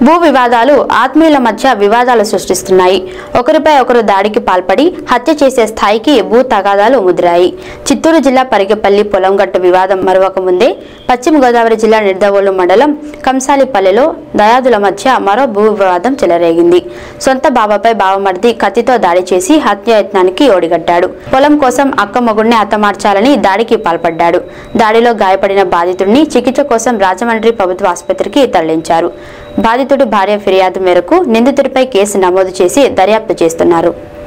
భూ వివాదాలు ఆత్మీయుల మధ్య వివాదాలు సృష్టిస్తున్నాయి ఒకరిపై ఒకరు దాడికి పాల్పడి హత్య చేసే స్థాయికి భూ తగాదాలు ముదిరాయి చిత్తూరు జిల్లా పరిగెపల్లి పొలంగట్టు వివాదం మరొక ముందే పశ్చిమ గోదావరి జిల్లా నిర్దవోలు మండలం కంసాలిపల్లెలో దయాదుల మధ్య మరో భూ వివాదం చెలరేగింది సొంత బాబాపై బావమర్ది కత్తితో దాడి చేసి హత్యాయత్నానికి ఓడిగట్టాడు పొలం కోసం అక్క మొగుడిని హతమార్చాలని దాడికి పాల్పడ్డాడు దాడిలో గాయపడిన బాధితుడిని చికిత్స కోసం రాజమండ్రి ప్రభుత్వ ఆసుపత్రికి తరలించారు బాధితుడి భార్య ఫిర్యాదు మేరకు నిందితుడిపై కేసు నమోదు చేసి దర్యాప్తు చేస్తున్నారు